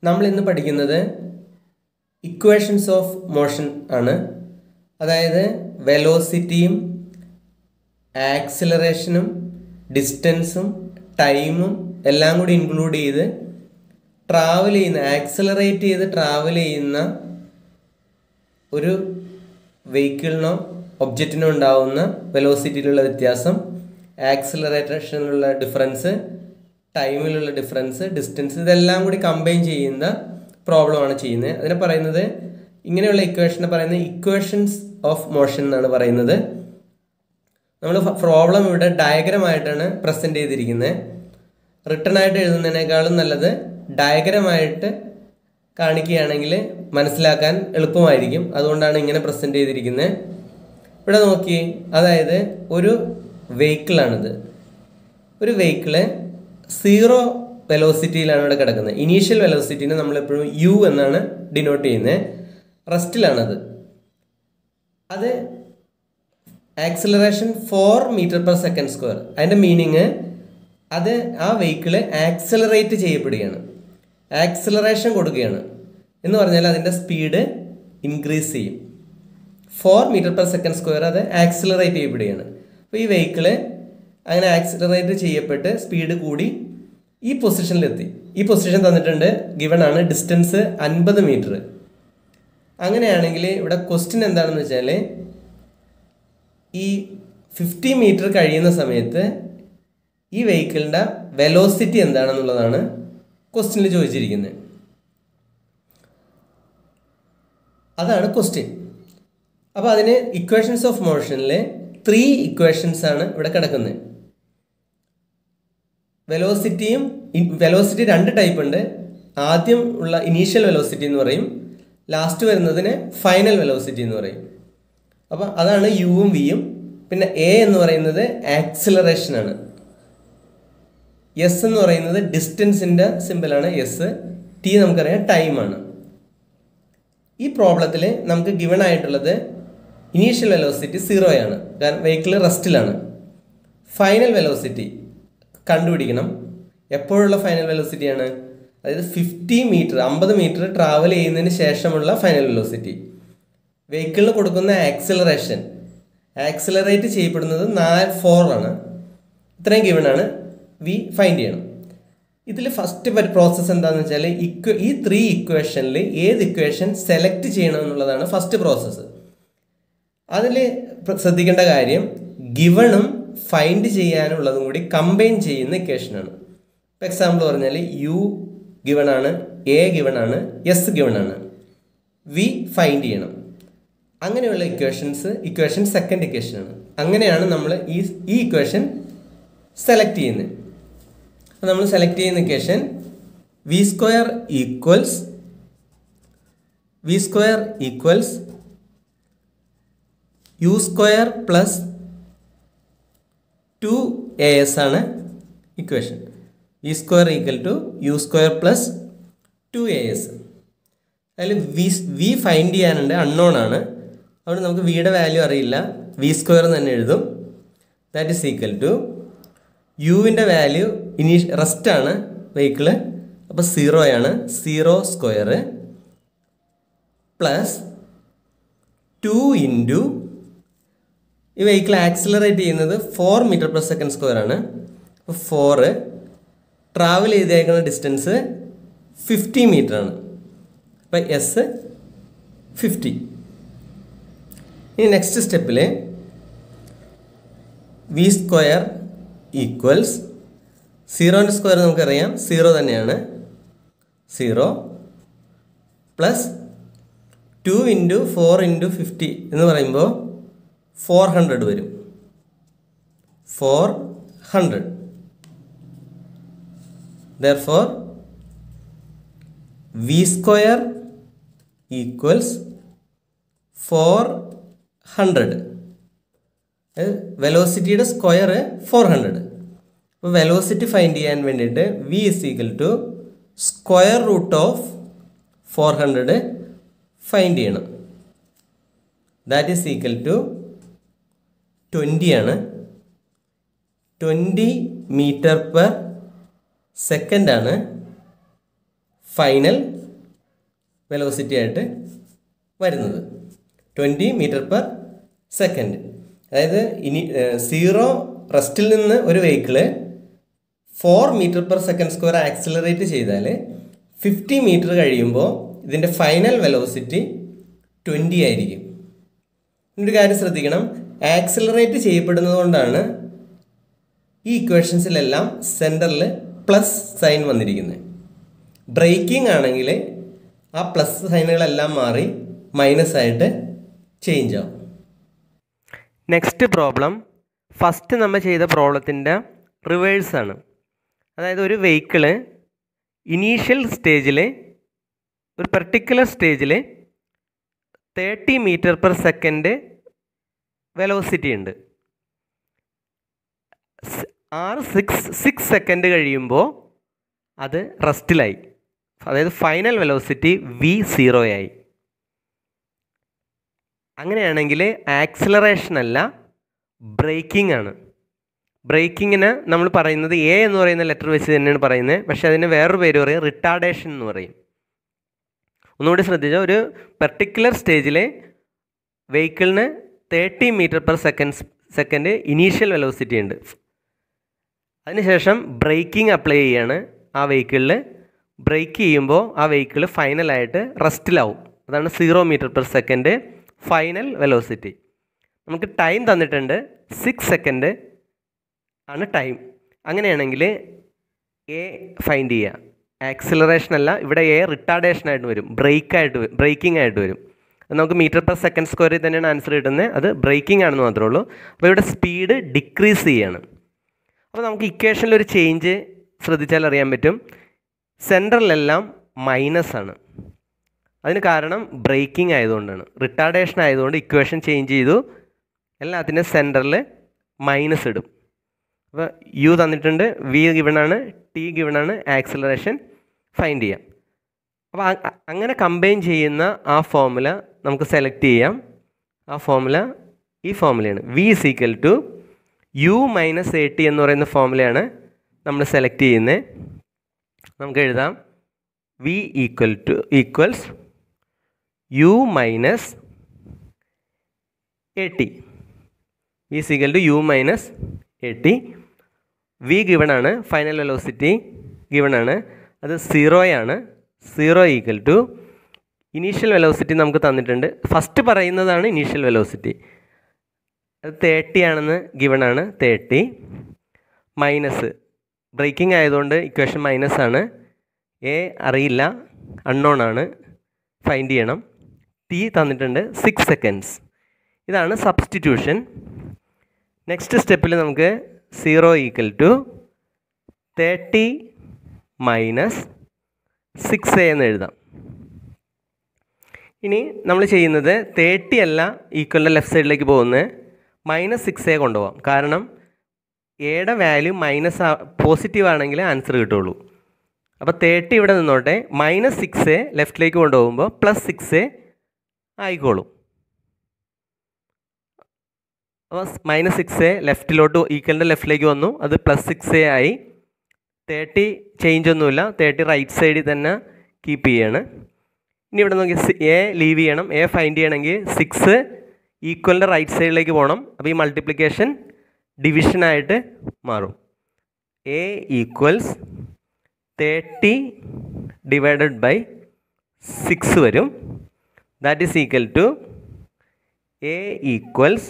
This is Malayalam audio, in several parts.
നമ്മൾ ഇന്ന് പഠിക്കുന്നത് ഇക്വേഷൻസ് ഓഫ് മോഷൻ ആണ് അതായത് വെലോസിറ്റിയും ആക്സിലറേഷനും ഡിസ്റ്റൻസും ടൈമും എല്ലാം കൂടി ഇൻക്ലൂഡ് ചെയ്ത് ട്രാവൽ ചെയ്യുന്ന ആക്സിലറേറ്റ് ചെയ്ത് ട്രാവൽ ചെയ്യുന്ന ഒരു വെഹിക്കിളിനോ ഒബ്ജക്റ്റിനോ ഉണ്ടാവുന്ന വെലോസിറ്റിയിലുള്ള വ്യത്യാസം ആക്സിലറേഷനിലുള്ള ഡിഫറൻസ് ടൈമിലുള്ള ഡിഫറൻസ് ഡിസ്റ്റൻസ് ഇതെല്ലാം കൂടി കമ്പൈൻ ചെയ്യുന്ന പ്രോബ്ലമാണ് ചെയ്യുന്നത് അതിനെ പറയുന്നത് ഇങ്ങനെയുള്ള ഇക്വേഷനെ പറയുന്നത് ഇക്വേഷൻസ് ഓഫ് മോഷൻ എന്നാണ് പറയുന്നത് നമ്മൾ പ്രോബ്ലം ഇവിടെ ഡയഗ്രമായിട്ടാണ് പ്രസൻറ്റ് ചെയ്തിരിക്കുന്നത് റിട്ടേൺ ആയിട്ട് എഴുതുന്നതിനേക്കാളും നല്ലത് ഡയഗ്രമായിട്ട് കാണിക്കുകയാണെങ്കിൽ മനസ്സിലാക്കാൻ എളുപ്പമായിരിക്കും അതുകൊണ്ടാണ് ഇങ്ങനെ പ്രസൻറ്റ് ചെയ്തിരിക്കുന്നത് ഇവിടെ നോക്കി അതായത് ഒരു വെഹിക്കിളാണിത് ഒരു വെഹിക്കിള് സീറോ വെലോസിറ്റിയിലാണ് ഇവിടെ കിടക്കുന്നത് ഇനീഷ്യൽ വെലോസിറ്റിനെ നമ്മളെപ്പോഴും യു എന്നാണ് ഡിനോട്ട് ചെയ്യുന്നത് റെസ്റ്റിലാണത് അത് acceleration four metre per second square അതിൻ്റെ മീനിങ് അത് ആ വെഹിക്കിള് ആക്സിലറേറ്റ് ചെയ്യപ്പെടുകയാണ് ആക്സിലറേഷൻ കൊടുക്കുകയാണ് എന്ന് പറഞ്ഞാൽ അതിൻ്റെ സ്പീഡ് ഇൻക്രീസ് ചെയ്യും four metre per second square അത് ആക്സിലറേറ്റ് ചെയ്യപ്പെടുകയാണ് അപ്പോൾ ഈ വെഹിക്കിള് അങ്ങനെ ആക്സിലറേറ്റ് ചെയ്യപ്പെട്ട് സ്പീഡ് കൂടി ഈ പൊസിഷനിലെത്തി ഈ പൊസിഷൻ തന്നിട്ടുണ്ട് ഗിവൺ ആണ് ഡിസ്റ്റൻസ് അൻപത് മീറ്റർ അങ്ങനെയാണെങ്കിൽ ഇവിടെ ക്വസ്റ്റ്യൻ എന്താണെന്ന് വെച്ചാൽ ഈ ഫിഫ്റ്റി മീറ്റർ കഴിയുന്ന സമയത്ത് ഈ വെഹിക്കിളിൻ്റെ വെലോസിറ്റി എന്താണെന്നുള്ളതാണ് ക്വസ്റ്റ്യനിൽ ചോദിച്ചിരിക്കുന്നത് അതാണ് ക്വസ്റ്റ്യൻ അപ്പോൾ അതിന് ഇക്വേഷൻസ് ഓഫ് മോഷനിൽ ത്രീ ഇക്വേഷൻസ് ആണ് ഇവിടെ കിടക്കുന്നത് വെലോസിറ്റിയും വെലോസിറ്റി രണ്ട് ടൈപ്പ് ഉണ്ട് ആദ്യം ഉള്ള ഇനീഷ്യൽ വെലോസിറ്റി എന്ന് പറയും ലാസ്റ്റ് വരുന്നതിന് ഫൈനൽ വെലോസിറ്റി എന്ന് പറയും അപ്പോൾ അതാണ് യുവും വിയും പിന്നെ എ എന്ന് പറയുന്നത് ആക്സിലറേഷൻ ആണ് എസ് എന്ന് പറയുന്നത് ഡിസ്റ്റൻസിൻ്റെ സിമ്പിളാണ് എസ് ടി നമുക്കറിയാം ടൈമാണ് ഈ പ്രോബ്ലത്തിൽ നമുക്ക് ഗിവൺ ആയിട്ടുള്ളത് ഇനീഷ്യൽ വെലോസിറ്റി സീറോയാണ് കാരണം വെഹിക്കിൾ റെസ്റ്റിലാണ് ഫൈനൽ വെലോസിറ്റി കണ്ടുപിടിക്കണം എപ്പോഴുള്ള ഫൈനൽ വെലോസിറ്റിയാണ് അതായത് ഫിഫ്റ്റി മീറ്റർ അമ്പത് മീറ്റർ ട്രാവൽ ചെയ്യുന്നതിന് ശേഷമുള്ള ഫൈനൽ വെലോസിറ്റി വെഹിക്കിളിന് കൊടുക്കുന്ന ആക്സിലറേഷൻ ആക്സിലറേറ്റ് ചെയ്യപ്പെടുന്നത് നാല് ഫോർ ആണ് ഇത്രയും ഗിവൺ ആണ് വി ഫൈൻഡ് ചെയ്യണം ഇതിൽ ഫസ്റ്റ് പ്രോസസ്സ് എന്താണെന്ന് വെച്ചാൽ ഇക്വ ഈ ത്രീ ഇക്വേഷനിൽ ഏത് ഇക്വേഷൻ സെലക്ട് ചെയ്യണം എന്നുള്ളതാണ് ഫസ്റ്റ് പ്രോസസ്സ് അതിൽ ശ്രദ്ധിക്കേണ്ട കാര്യം ഗിവണും ഫൈൻഡ് ചെയ്യാനുള്ളതും കൂടി കമ്പൈൻ ചെയ്യുന്ന ഇക്വേഷനാണ് ഇപ്പോൾ എക്സാമ്പിൾ പറഞ്ഞാൽ യു ഗിവൺ ആണ് എ ഗിവൺ ആണ് എസ് ഗിവൺ ആണ് വി ഫൈൻഡ് ചെയ്യണം അങ്ങനെയുള്ള ഇക്വേഷൻസ് ഇക്വേഷൻ സെക്കൻഡ് ഇക്വേഷനാണ് അങ്ങനെയാണ് നമ്മൾ ഈ ഈ ഇക്വേഷൻ സെലക്ട് ചെയ്യുന്നത് അപ്പോൾ നമ്മൾ സെലക്ട് ചെയ്യുന്ന equation v square equals v square equals u square plus two a s ആണ് equation v square equal to u square plus two a s അതിൽ വി വി ഫൈൻഡ് ചെയ്യാനുണ്ട് അൺനോൺ ആണ് അതുകൊണ്ട് നമുക്ക് വിയുടെ വാല്യൂ അറിയില്ല വി സ്ക്വയർ തന്നെ എഴുതും ദാറ്റ് ഈസ് ഈക്വൽ ടു യുവിൻ്റെ വാല്യൂ ഇനി റെസ്റ്റ് ആണ് വെഹിക്കിള് അപ്പോൾ സീറോ ആണ് zero square plus two into ഈ വെഹിക്കിൾ ആക്സിലറേറ്റ് ചെയ്യുന്നത് four metre per second square ആണ് അപ്പോൾ ഫോറ് ട്രാവൽ ചെയ്തേക്കുന്ന ഡിസ്റ്റൻസ് ഫിഫ്റ്റി മീറ്റർ ആണ് അപ്പോൾ എസ് ഫിഫ്റ്റി ഇനി നെക്സ്റ്റ് സ്റ്റെപ്പിൽ വി സ്ക്വയർ ഈക്വൽസ് സീറോൻ്റെ സ്ക്വയർ നമുക്കറിയാം സീറോ തന്നെയാണ് zero plus two into four into fifty എന്ന് പറയുമ്പോൾ ഫോർ ഹൺഡ്രഡ് വരും four hundred there for V square equals four hundred വെലോസിറ്റിയുടെ സ്ക്വയർ ഫോർ ഹൺഡ്രഡ് അപ്പോൾ വെലോസിറ്റി ഫൈൻഡ് ചെയ്യാൻ വേണ്ടിയിട്ട് v is equal to square root of four hundred find ചെയ്യണം that is equal to twenty ആണ് ട്വൻറ്റി മീറ്റർ പെർ സെക്കൻഡ് ആണ് ഫൈനൽ വെലോസിറ്റി ആയിട്ട് വരുന്നത് ട്വൻറ്റി മീറ്റർ പെർ സെക്കൻഡ് അതായത് ഇനി സീറോ റെസ്റ്റിൽ നിന്ന് ഒരു vehicle four metre per second square accelerate ചെയ്താൽ ഫിഫ്റ്റി മീറ്റർ കഴിയുമ്പോൾ ഇതിൻ്റെ ഫൈനൽ വെലോസിറ്റി ട്വൻറ്റി ആയിരിക്കും ഒരു കാര്യം ശ്രദ്ധിക്കണം ആക്സിലറേറ്റ് ചെയ്യപ്പെടുന്നത് കൊണ്ടാണ് ഈ ഇക്വേഷൻസിലെല്ലാം സെൻറ്ററിൽ പ്ലസ് സൈൻ വന്നിരിക്കുന്നത് ബ്രേക്കിംഗ് ആണെങ്കിൽ ആ പ്ലസ് സൈനുകളെല്ലാം മാറി മൈനസ് ആയിട്ട് ചേഞ്ച് ആവും നെക്സ്റ്റ് പ്രോബ്ലം ഫസ്റ്റ് നമ്മൾ ചെയ്ത പ്രോബ്ലത്തിൻ്റെ റിവേഴ്സാണ് അതായത് ഒരു വെഹിക്കിള് ഇനീഷ്യൽ സ്റ്റേജിൽ ഒരു പെർട്ടിക്കുലർ സ്റ്റേജിൽ thirty metre per second velocity ഉണ്ട് ആറ് സിക്സ് സിക്സ് സെക്കൻഡ് കഴിയുമ്പോൾ അത് റെസ്റ്റിലായി അതായത് ഫൈനൽ വെലോസിറ്റി വി സീറോയായി അങ്ങനെയാണെങ്കിൽ ആക്സിലറേഷൻ അല്ല ബ്രേക്കിംഗ് ആണ് ബ്രേക്കിങ്ങിന് നമ്മൾ പറയുന്നത് എ എന്ന് പറയുന്ന ലെറ്റർ വെച്ച് തന്നെയാണ് പറയുന്നത് പക്ഷേ അതിന് വേറൊരു പേര് പറയും റിട്ടാർഡേഷൻ എന്ന് പറയും ഒന്നുകൂടി ശ്രദ്ധിച്ചാൽ ഒരു പെർട്ടിക്കുലർ സ്റ്റേജിലെ വെഹിക്കിളിന് thirty metre per second second initial velocity ഉണ്ട് അതിനുശേഷം ബ്രേക്കിംഗ് അപ്ലൈ ചെയ്യാണ് ആ വെഹിക്കിളിൽ ബ്രേക്ക് ചെയ്യുമ്പോൾ ആ വെഹിക്കിൾ ഫൈനലായിട്ട് റെസ്റ്റിലാവും അതാണ് zero metre per second final velocity നമുക്ക് ടൈം തന്നിട്ടുണ്ട് സിക്സ് സെക്കൻഡ് ആണ് ടൈം അങ്ങനെയാണെങ്കിൽ എ ഫൈൻഡ് ചെയ്യുക ആക്സിലറേഷൻ അല്ല ഇവിടെ എ റിട്ടാർഡേഷൻ ആയിട്ട് വരും ബ്രേക്ക് ആയിട്ട് ബ്രേക്കിംഗ് ആയിട്ട് വരും അത് നമുക്ക് മീറ്റർ പെർ സെക്കൻഡ് സ്ക്വയറിൽ തന്നെയാണ് ആൻസർ കിട്ടുന്നത് അത് ബ്രേക്കിംഗ് ആണെന്ന് മാത്രമേ ഉള്ളൂ അപ്പോൾ ഇവിടെ സ്പീഡ് ഡിക്രീസ് ചെയ്യാണ് അപ്പോൾ നമുക്ക് ഇക്വേഷനിൽ ഒരു ചേഞ്ച് ശ്രദ്ധിച്ചാൽ അറിയാൻ പറ്റും സെൻട്രലെല്ലാം മൈനസ് ആണ് അതിന് കാരണം ബ്രേക്കിംഗ് ആയതുകൊണ്ടാണ് റിട്ടാർഡേഷൻ ആയതുകൊണ്ട് ഇക്വേഷൻ ചേഞ്ച് ചെയ്തു എല്ലാത്തിൻ്റെ സെൻറ്ററിൽ മൈനസ് ഇടും അപ്പോൾ യു തന്നിട്ടുണ്ട് വി ഗിവണാണ് ടി ഗിവണാണ് ആക്സിലറേഷൻ ഫൈൻഡ് ചെയ്യാം അപ്പോൾ അങ്ങനെ കമ്പൈൻ ചെയ്യുന്ന ആ ഫോമുല നമുക്ക് സെലക്ട് ചെയ്യാം ആ ഫോമുല ഈ ഫോമുലയാണ് v is equal to u minus a t എന്ന് പറയുന്ന ഫോമുലയാണ് നമ്മൾ സെലക്ട് ചെയ്യുന്നത് നമുക്ക് എഴുതാം v equal to equals u minus a t v equal to u minus a t v given ആണ് ഫൈനൽ വെലോസിറ്റി ഗിവൺ ആണ് അത് സീറോയാണ് zero equal to initial velocity നമുക്ക് തന്നിട്ടുണ്ട് ഫസ്റ്റ് പറയുന്നതാണ് ഇനീഷ്യൽ വെലോസിറ്റി അത് തേർട്ടി ആണെന്ന് ഗിവൺ ആണ് തേർട്ടി മൈനസ് ബ്രേക്കിംഗ് ആയതുകൊണ്ട് ഇക്വേഷൻ മൈനസ് ആണ് എ അറിയില്ല അൺനോൺ ആണ് ഫൈൻഡ് ചെയ്യണം ടി തന്നിട്ടുണ്ട് സിക്സ് സെക്കൻഡ്സ് ഇതാണ് സബ്സ്റ്റിറ്റ്യൂഷൻ നെക്സ്റ്റ് സ്റ്റെപ്പിൽ നമുക്ക് zero equal to thirty minus six a എന്ന് എഴുതാം ഇനി നമ്മൾ ചെയ്യുന്നത് തേർട്ടി അല്ല ഈക്വലിൻ്റെ ലെഫ്റ്റ് സൈഡിലേക്ക് പോകുന്നത് മൈനസ് സിക്സ് എ കൊണ്ടുപോകാം കാരണം എയുടെ വാല്യൂ മൈനസ് പോസിറ്റീവ് ആണെങ്കിൽ ആൻസർ കിട്ടുള്ളൂ അപ്പോൾ തേർട്ടി ഇവിടെ നിന്നോട്ടെ മൈനസ് സിക്സ് എ ലെഫ്റ്റിലേക്ക് കൊണ്ടുപോകുമ്പോൾ പ്ലസ് സിക്സ് എ ആയിക്കോളും അപ്പോൾ മൈനസ് സിക്സ് എ ലെഫ്റ്റിലോട്ട് ഈക്വലിൻ്റെ ലെഫ്റ്റിലേക്ക് വന്നു അത് പ്ലസ് സിക്സ് എ ആയി തേർട്ടി ചേഞ്ച് ഒന്നുമില്ല തേർട്ടി റൈറ്റ് സൈഡിൽ തന്നെ കീപ്പ് ചെയ്യാണ് ഇനി ഇവിടെ നോക്കി എ ലീവ് ചെയ്യണം എ ഫൈൻഡ് ചെയ്യണമെങ്കിൽ സിക്സ് ഈക്വലിൻ്റെ റൈറ്റ് സൈഡിലേക്ക് പോകണം അപ്പോൾ ഈ മൾട്ടിപ്ലിക്കേഷൻ ഡിവിഷനായിട്ട് മാറും a equals thirty divided by six വരും that is equal to a equals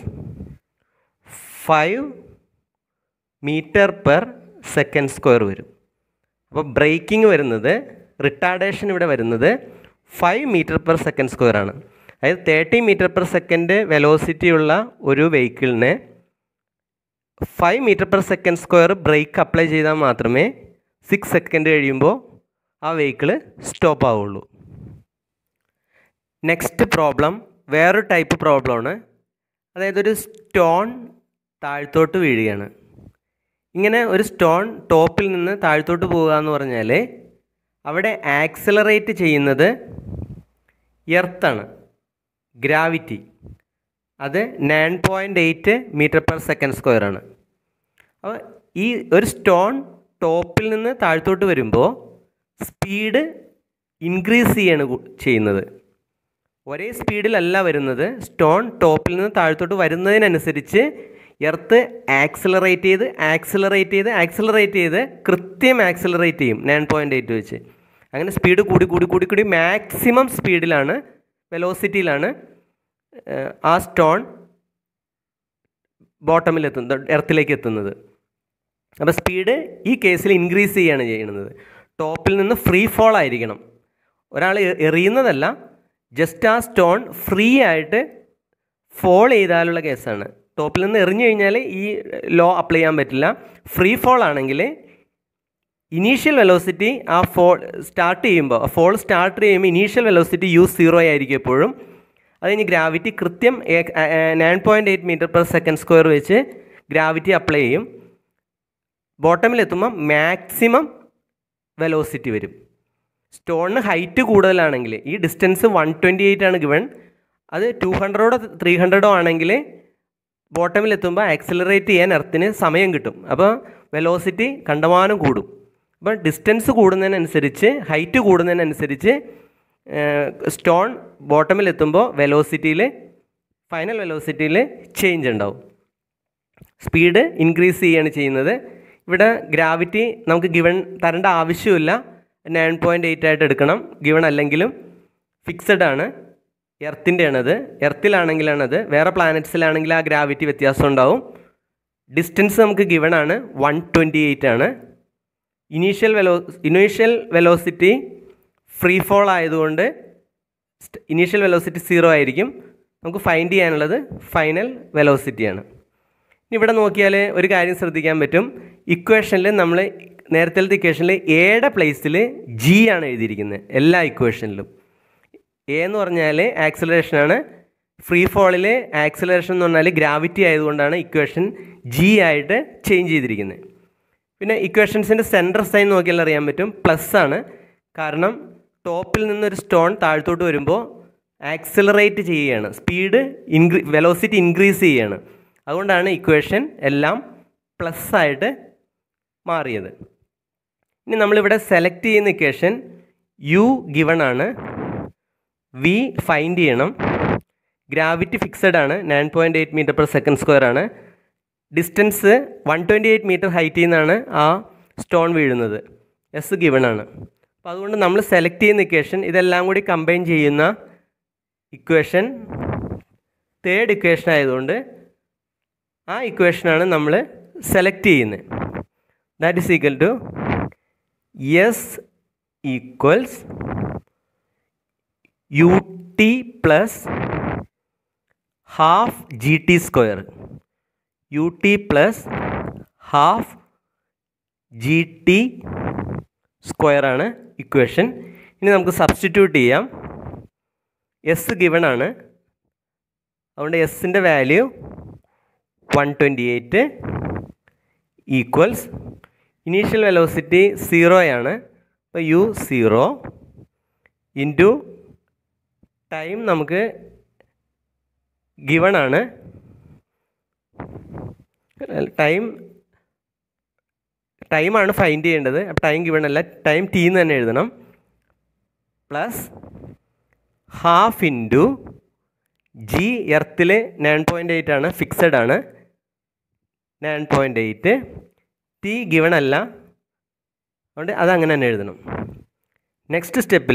five metre per second square വരും അപ്പോൾ ബ്രേക്കിംഗ് വരുന്നത് റിട്ടാർഡേഷൻ ഇവിടെ വരുന്നത് five metre per second square ആണ് അതായത് thirty metre per second velocity ഉള്ള ഒരു വെഹിക്കിളിനെ five metre per second square brake apply ചെയ്താൽ മാത്രമേ സിക്സ് സെക്കൻഡ് കഴിയുമ്പോൾ ആ വെഹിക്കിൾ സ്റ്റോപ്പ് ആവുള്ളൂ നെക്സ്റ്റ് പ്രോബ്ലം വേറൊരു ടൈപ്പ് പ്രോബ്ലമാണ് അതായത് ഒരു സ്റ്റോൺ താഴ്ത്തോട്ട് വീഴുകയാണ് ഇങ്ങനെ ഒരു സ്റ്റോൺ ടോപ്പിൽ നിന്ന് താഴ്ത്തോട്ട് പോവുക എന്ന് പറഞ്ഞാൽ അവിടെ ആക്സിലറേറ്റ് ചെയ്യുന്നത് എർത്താണ് ഗ്രാവിറ്റി അത് nine point eight metre per second square ആണ് അപ്പോൾ ഈ ഒരു സ്റ്റോൺ ടോപ്പിൽ നിന്ന് താഴ്ത്തോട്ട് വരുമ്പോൾ സ്പീഡ് ഇൻക്രീസ് ചെയ്യാണ് കു- ചെയ്യുന്നത് ഒരേ സ്പീഡിലല്ല വരുന്നത് സ്റ്റോൺ ടോപ്പിൽ നിന്ന് താഴത്തോട്ട് വരുന്നതിനനുസരിച്ച് എർത്ത് ആക്സിലറേറ്റ് ചെയ്ത് ആക്സിലറേറ്റ് ചെയ്ത് ആക്സിലറേറ്റ് ചെയ്ത് കൃത്യം ആക്സിലറേറ്റ് ചെയ്യും നയൻ പോയിൻ്റ് എയ്റ്റ് വെച്ച് അങ്ങനെ സ്പീഡ് കൂടി കൂടി കൂടി കൂടി മാക്സിമം സ്പീഡിലാണ് വെലോസിറ്റിയിലാണ് ആ സ്റ്റോൺ ബോട്ടമിൽ എത്തുന്നത് എർത്തിലേക്ക് എത്തുന്നത് അപ്പോൾ സ്പീഡ് ഈ കേസിൽ ഇൻക്രീസ് ചെയ്യുകയാണ് ചെയ്യുന്നത് ടോപ്പിൽ നിന്ന് ഫ്രീ ഫോൾ ആയിരിക്കണം ഒരാൾ എ- എറിയുന്നതല്ല ജസ്റ്റ് ആ സ്റ്റോൺ ഫ്രീ ആയിട്ട് ഫോൾ ചെയ്താലുള്ള കേസാണ് ടോപ്പിൽ നിന്ന് എറിഞ്ഞു കഴിഞ്ഞാൽ ഈ ലോ അപ്ലൈ ചെയ്യാൻ പറ്റില്ല ഫ്രീ ഫോൾ ആണെങ്കിൽ ഇനീഷ്യൽ വെലോസിറ്റി ആ ഫോൾ സ്റ്റാർട്ട് ചെയ്യുമ്പോൾ ഫോൾ സ്റ്റാർട്ട് ചെയ്യുമ്പോൾ ഇനീഷ്യൽ വെലോസിറ്റി യു സീറോ ആയിരിക്കും എപ്പോഴും അത് കഴിഞ്ഞ് ഗ്രാവിറ്റി കൃത്യം nine point eight metre per second square വെച്ച് ഗ്രാവിറ്റി അപ്ലൈ ചെയ്യും ബോട്ടമിലെത്തുമ്പോൾ മാക്സിമം വെലോസിറ്റി വരും സ്റ്റോണിന് ഹൈറ്റ് കൂടുതലാണെങ്കിൽ ഈ ഡിസ്റ്റൻസ് വൺ ട്വൻറ്റി എയ്റ്റ് ആണ് ഗിവൺ അത് ടു ഹൺഡ്രഡോ ത്രീ ഹൺഡ്രഡോ ആണെങ്കിൽ ബോട്ടമിലെത്തുമ്പോൾ ആക്സിലറേറ്റ് ചെയ്യാൻ എർത്തിന് സമയം കിട്ടും അപ്പോൾ വെലോസിറ്റി കണ്ടമാനം കൂടും അപ്പോൾ ഡിസ്റ്റൻസ് കൂടുന്നതിനനുസരിച്ച് ഹൈറ്റ് കൂടുന്നതിനനുസരിച്ച് സ്റ്റോൺ ബോട്ടമിലെത്തുമ്പോൾ വെലോസിറ്റിയിൽ ഫൈനൽ വെലോസിറ്റിയിൽ ചേഞ്ച് ഉണ്ടാവും സ്പീഡ് ഇൻക്രീസ് ചെയ്യുകയാണ് ചെയ്യുന്നത് ഇവിടെ ഗ്രാവിറ്റി നമുക്ക് ഗിവൺ തരേണ്ട ആവശ്യമില്ല നയൻ പോയിൻറ്റ് എയ്റ്റ് ആയിട്ട് എടുക്കണം ഗിവൺ അല്ലെങ്കിലും ഫിക്സഡ് ആണ് എർത്തിൻ്റെ ആണത് എർത്തിലാണെങ്കിലാണത് വേറെ പ്ലാനറ്റ്സിലാണെങ്കിൽ ആ ഗ്രാവിറ്റി വ്യത്യാസം ഉണ്ടാവും ഡിസ്റ്റൻസ് നമുക്ക് ഗിവൺ ആണ് വൺ ട്വൻറ്റി എയ്റ്റ് ആണ് initial velo initial velocity free fall ആയതുകൊണ്ട് ഇനീഷ്യൽ വെലോസിറ്റി സീറോ ആയിരിക്കും നമുക്ക് ഫൈൻഡ് ചെയ്യാനുള്ളത് ഫൈനൽ വെലോസിറ്റിയാണ് ഇനി ഇവിടെ നോക്കിയാൽ ഒരു കാര്യം ശ്രദ്ധിക്കാൻ പറ്റും ഇക്വേഷനിൽ നമ്മൾ നേരത്തെ ഇക്വേഷനിൽ എയുടെ പ്ലേസിൽ ജി ആണ് എഴുതിയിരിക്കുന്നത് എല്ലാ ഇക്വേഷനിലും എ എന്ന് പറഞ്ഞാൽ ആക്സിലറേഷനാണ് ഫ്രീ ഫോളിൽ ആക്സിലറേഷൻ എന്ന് പറഞ്ഞാൽ ഗ്രാവിറ്റി ആയതുകൊണ്ടാണ് ഇക്വേഷൻ ജി ആയിട്ട് ചേഞ്ച് ചെയ്തിരിക്കുന്നത് പിന്നെ ഇക്വേഷൻസിൻ്റെ സെൻറ്റർ സൈൻ നോക്കിയാൽ അറിയാൻ പറ്റും പ്ലസ് ആണ് കാരണം ടോപ്പിൽ നിന്നൊരു സ്റ്റോൺ താഴത്തോട്ട് വരുമ്പോൾ ആക്സിലറേറ്റ് ചെയ്യുകയാണ് സ്പീഡ് ഇൻക്രീ വെലോസിറ്റി ഇൻക്രീസ് ചെയ്യുകയാണ് അതുകൊണ്ടാണ് ഇക്വേഷൻ എല്ലാം പ്ലസ് ആയിട്ട് മാറിയത് ഇനി നമ്മളിവിടെ സെലക്ട് ചെയ്യുന്ന ഇക്വേഷൻ യു ഗിവൺ ആണ് വി ഫൈൻഡ് ചെയ്യണം ഗ്രാവിറ്റി ഫിക്സഡ് ആണ് nine point eight metre per second square ആണ് distance one twenty eight metre ഹൈറ്റിൽ നിന്നാണ് ആ സ്റ്റോൺ വീഴുന്നത് എസ് ഗിവൺ ആണ് അപ്പോൾ അതുകൊണ്ട് നമ്മൾ സെലക്ട് ചെയ്യുന്ന ഇക്വേഷൻ ഇതെല്ലാം കൂടി കമ്പൈൻ ചെയ്യുന്ന ഇക്വേഷൻ തേർഡ് ഇക്വേഷൻ ആയതുകൊണ്ട് ആ ഇക്വേഷനാണ് നമ്മൾ സെലക്ട് ചെയ്യുന്നത് that is equal to s equals u t plus half g t square u t plus half g t square ആണ് ഇക്വേഷൻ ഇനി നമുക്ക് സബ്സ്റ്റിറ്റ്യൂട്ട് ചെയ്യാം എസ് ഗിവൺ ആണ് അതുകൊണ്ട് എസിൻ്റെ value one twenty eight equals initial velocity സീറോയാണ് അപ്പോൾ യു സീറോ ഇൻറ്റു ടൈം നമുക്ക് ഗിവൺ ആണ് ടൈം ടൈമാണ് ഫൈൻഡ് ചെയ്യേണ്ടത് അപ്പോൾ ടൈം ഗിവൺ അല്ല ടൈം ടി എന്ന് തന്നെ എഴുതണം പ്ലസ് ഹാഫ് ഇൻറ്റു ജി എർത്തിൽ നയൻ പോയിൻ്റ് എയ്റ്റ് ആണ് ഫിക്സഡ് ആണ് nine point eight t given അല്ല അതുകൊണ്ട് അതങ്ങനെ തന്നെ എഴുതണം നെക്സ്റ്റ് സ്റ്റെപ്പിൽ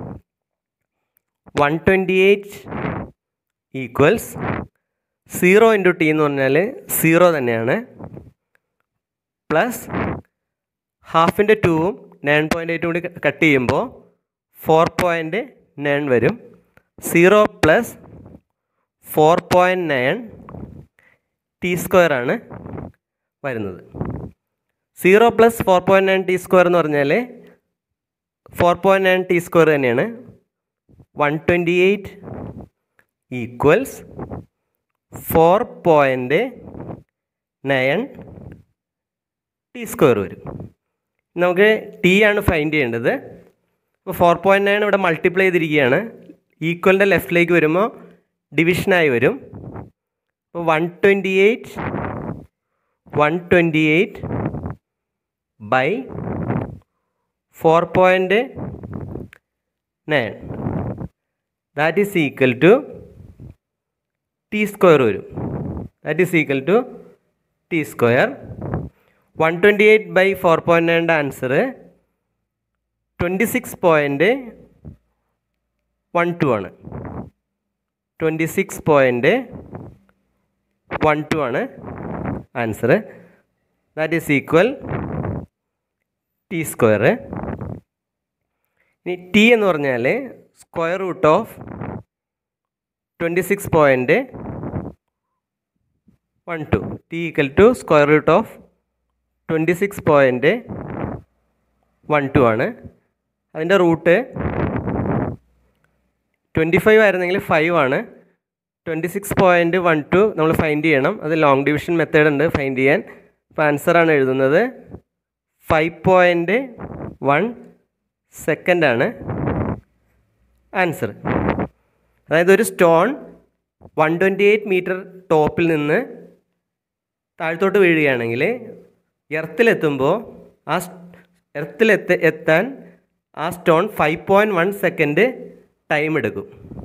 one twenty eight equals zero into t എന്ന് പറഞ്ഞാൽ സീറോ തന്നെയാണ് പ്ലസ് ഹാഫിൻ്റെ ടൂവും നയൻ പോയിൻ്റ് എയ്റ്റും കൂടി കട്ട് ചെയ്യുമ്പോൾ ഫോർ പോയിൻറ്റ് നയൻ വരും zero plus four point nine t square ആണ് വരുന്നത് zero plus four point nine t square എന്ന് പറഞ്ഞാൽ four point nine t square തന്നെയാണ് one twenty eight equals four point nine t square വരും നമുക്ക് ടി ആണ് ഫൈൻഡ് ചെയ്യേണ്ടത് അപ്പോൾ ഫോർ പോയിൻറ്റ് നയൻ ഇവിടെ മൾട്ടിപ്ലൈ ചെയ്തിരിക്കുകയാണ് ഈക്വലിൻ്റെ ലെഫ്റ്റിലേക്ക് വരുമ്പോൾ ഡിവിഷനായി വരും അപ്പോൾ one twenty eight one twenty eight by four point nine that is equal to t square വരും that is equal to t square one twenty eight by four point നയൻ്റെ answer twenty six point one two ആണ് twenty six point one two ആണ് answer that is equal t square ഇനി ടി എന്ന് പറഞ്ഞാൽ square root of twenty six point one two t equal to square root of twenty six point one two ആണ് അതിൻ്റെ റൂട്ട് ട്വൻറ്റി ഫൈവ് ആയിരുന്നെങ്കിൽ ഫൈവ് ആണ് twenty six point one two നമ്മൾ ഫൈൻഡ് ചെയ്യണം അത് ലോങ് ഡിവിഷൻ മെത്തേഡ് ഉണ്ട് ഫൈൻഡ് ചെയ്യാൻ അപ്പോൾ ആൻസറാണ് എഴുതുന്നത് ഫൈവ് പോയിൻറ്റ് വൺ സെക്കൻഡാണ് ആൻസർ അതായത് ഒരു stone one twenty eight metre ടോപ്പിൽ നിന്ന് താഴത്തോട്ട് വീഴുകയാണെങ്കിൽ എർത്തിലെത്തുമ്പോൾ ആ എർത്തിലെത്ത എത്താൻ ആ stone five point one second time എടുക്കും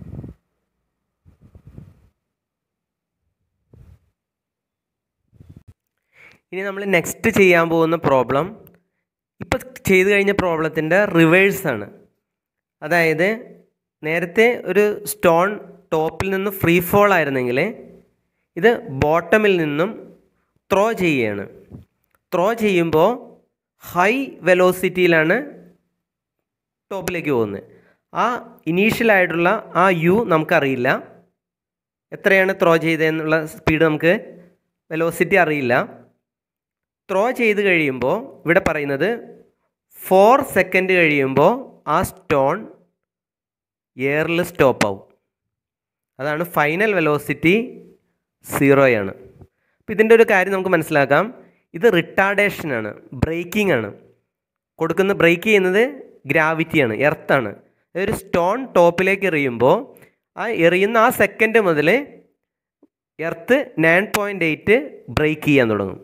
ഇനി നമ്മൾ നെക്സ്റ്റ് ചെയ്യാൻ പോകുന്ന പ്രോബ്ലം ഇപ്പോൾ ചെയ്തു കഴിഞ്ഞ പ്രോബ്ലത്തിൻ്റെ റിവേഴ്സാണ് അതായത് നേരത്തെ ഒരു സ്റ്റോൺ ടോപ്പിൽ നിന്ന് ഫ്രീ ഫോൾ ആയിരുന്നെങ്കിൽ ഇത് ബോട്ടമിൽ നിന്നും ത്രോ ചെയ്യുകയാണ് ത്രോ ചെയ്യുമ്പോൾ ഹൈ വെലോസിറ്റിയിലാണ് ടോപ്പിലേക്ക് പോകുന്നത് ആ ഇനീഷ്യലായിട്ടുള്ള ആ യു നമുക്കറിയില്ല എത്രയാണ് ത്രോ ചെയ്തതെന്നുള്ള സ്പീഡ് നമുക്ക് വെലോസിറ്റി അറിയില്ല ത്രോ ചെയ്ത് കഴിയുമ്പോൾ ഇവിടെ പറയുന്നത് ഫോർ സെക്കൻഡ് കഴിയുമ്പോൾ ആ സ്റ്റോൺ എയറിൽ സ്റ്റോപ്പ് ആവും അതാണ് ഫൈനൽ വെലോസിറ്റി സീറോയാണ് അപ്പോൾ ഇതിൻ്റെ ഒരു കാര്യം നമുക്ക് മനസ്സിലാക്കാം ഇത് റിട്ടാർഡേഷനാണ് ബ്രേക്കിംഗ് ആണ് കൊടുക്കുന്ന ബ്രേക്ക് ചെയ്യുന്നത് ഗ്രാവിറ്റിയാണ് എർത്താണ് ഒരു സ്റ്റോൺ ടോപ്പിലേക്ക് എറിയുമ്പോൾ ആ എറിയുന്ന ആ സെക്കൻഡ് മുതൽ earth nine point eight brake ചെയ്യാൻ തുടങ്ങും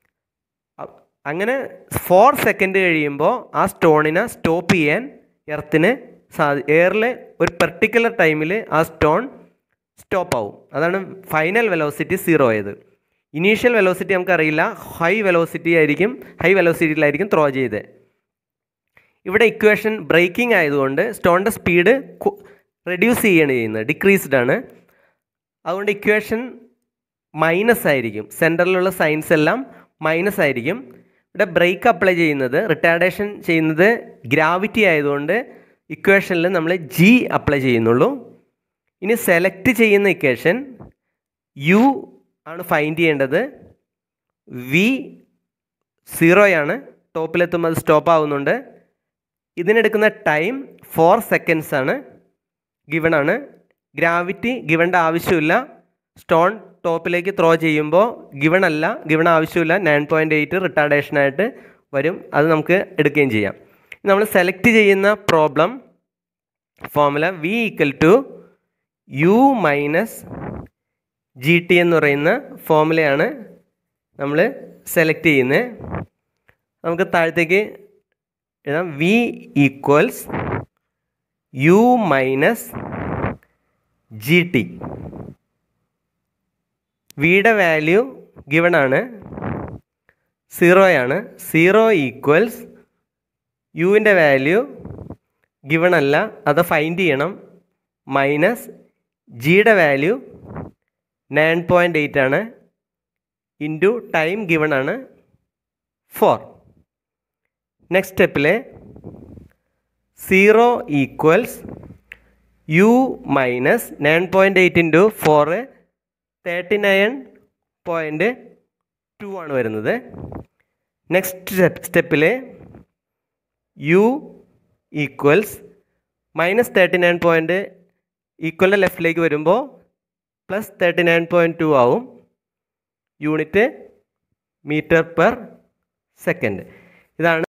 അങ്ങനെ ഫോർ സെക്കൻഡ് കഴിയുമ്പോൾ ആ സ്റ്റോണിനെ സ്റ്റോപ്പ് ചെയ്യാൻ എർത്തിന് സാധി എയറിൽ ഒരു പെർട്ടിക്കുലർ ടൈമിൽ ആ സ്റ്റോൺ സ്റ്റോപ്പ് ആവും അതാണ് ഫൈനൽ വെലോസിറ്റി സീറോ ആയത് ഇനീഷ്യൽ വെലോസിറ്റി നമുക്കറിയില്ല ഹൈ വെലോസിറ്റി ആയിരിക്കും ഹൈ വെലോസിറ്റിയിലായിരിക്കും ത്രോ ചെയ്ത് ഇവിടെ ഇക്വേഷൻ ബ്രേക്കിംഗ് ആയതുകൊണ്ട് സ്റ്റോണിൻ്റെ സ്പീഡ് റെഡ്യൂസ് ചെയ്യാണ് ചെയ്യുന്നത് ഡിക്രീസ്ഡ് ആണ് അതുകൊണ്ട് ഇക്വേഷൻ മൈനസ് ആയിരിക്കും സെൻറ്ററിലുള്ള സൈൻസ് എല്ലാം മൈനസ് ആയിരിക്കും ഇവിടെ ബ്രേക്ക് അപ്ലൈ ചെയ്യുന്നത് റിട്ടാർഡേഷൻ ചെയ്യുന്നത് ഗ്രാവിറ്റി ആയതുകൊണ്ട് ഇക്വേഷനിൽ നമ്മൾ ജി അപ്ലൈ ചെയ്യുന്നുള്ളൂ ഇനി സെലക്ട് ചെയ്യുന്ന ഇക്വേഷൻ യു ആണ് ഫൈൻഡ് ചെയ്യേണ്ടത് വി സീറോയാണ് ടോപ്പിലെത്തുമ്പോൾ അത് സ്റ്റോപ്പ് ആവുന്നുണ്ട് ഇതിനെടുക്കുന്ന ടൈം ഫോർ സെക്കൻഡ്സ് ആണ് ഗിവൺ ആണ് ഗ്രാവിറ്റി ഗിവണ്ട ആവശ്യമില്ല സ്റ്റോൺ ടോപ്പിലേക്ക് ത്രോ ചെയ്യുമ്പോൾ ഗിവൺ അല്ല ഗിവൺ ആവശ്യമില്ല നയൻ പോയിൻ്റ് എയ്റ്റ് റിട്ടാർഡേഷനായിട്ട് വരും അത് നമുക്ക് എടുക്കുകയും ചെയ്യാം നമ്മൾ സെലക്ട് ചെയ്യുന്ന problem formula v equal to u minus g t എന്ന് പറയുന്ന ഫോമുലയാണ് നമ്മൾ സെലക്ട് ചെയ്യുന്നത് നമുക്ക് താഴത്തേക്ക് എഴുതാം v equals u minus g t വിയുടെ വാല്യൂ ഗിവൺ ആണ് സീറോയാണ് സീറോ ഈക്വൽസ് യുവിൻ്റെ വാല്യൂ ഗിവൺ അല്ല അത് ഫൈൻഡ് ചെയ്യണം മൈനസ് ജിയുടെ വാല്യൂ നയൻ പോയിൻ്റ് എയ്റ്റ് ആണ് ഇൻറ്റു ടൈം ഗിവൺ ആണ് ഫോർ നെക്സ്റ്റ് സ്റ്റെപ്പിൽ zero equals u minus nine point eight into four thirty nine point two ആണ് വരുന്നത് നെക്സ്റ്റ് സ്റ്റെപ്പ് സ്റ്റെപ്പിൽ u equals minus thirty nine point ഈക്വലിൻ്റെ ലെഫ്റ്റിലേക്ക് വരുമ്പോൾ plus thirty nine point two ആവും യൂണിറ്റ് മീറ്റർ പെർ സെക്കൻഡ് ഇതാണ്